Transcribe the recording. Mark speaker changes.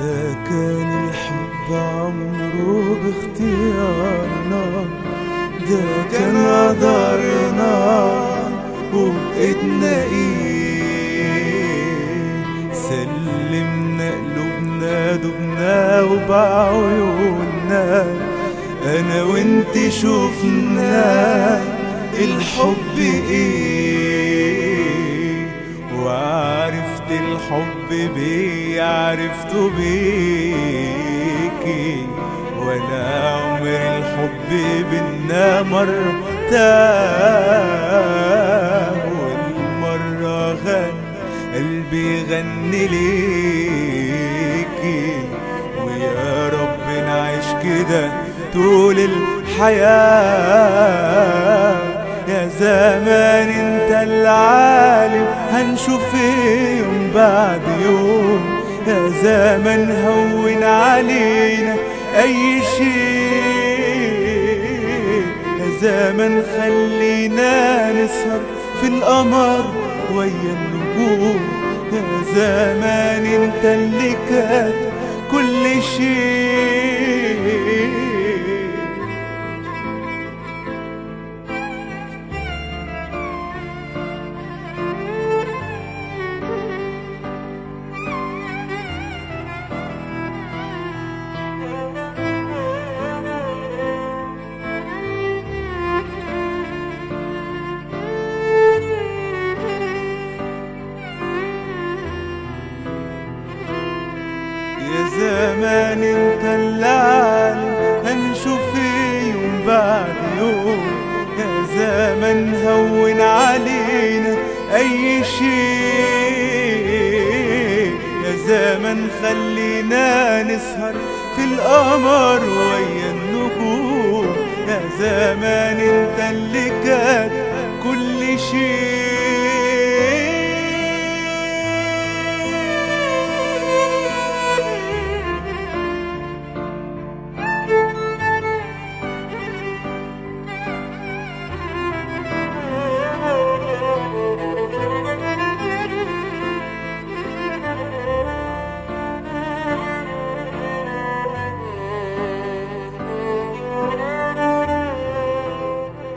Speaker 1: ده كان الحب عمره باختيارنا ده كان قدرنا وبإيدنا ايه سلمنا قلوبنا دبنا وبعيوننا انا وانت شفنا الحب ايه وعرفت الحب بيه عرفته بيكي ولا عمر الحب بينا مرة تاه والمرة غنى قلبي غني ليكي ويا رب نعيش كده طول الحياة يا زمان انت العالم هنشوف يوم بعد يوم يا زمان هون علينا اي شيء يا زمان خلينا نسهر في القمر ويا النجوم يا زمان انت اللي كانت كل شيء يا زمان انت اللي عالم هنشوف يوم بعد يوم يا زمان هون علينا اي شيء يا زمان خلينا نسهر في القمر ويا النجوم يا زمان انت اللي كان كل شيء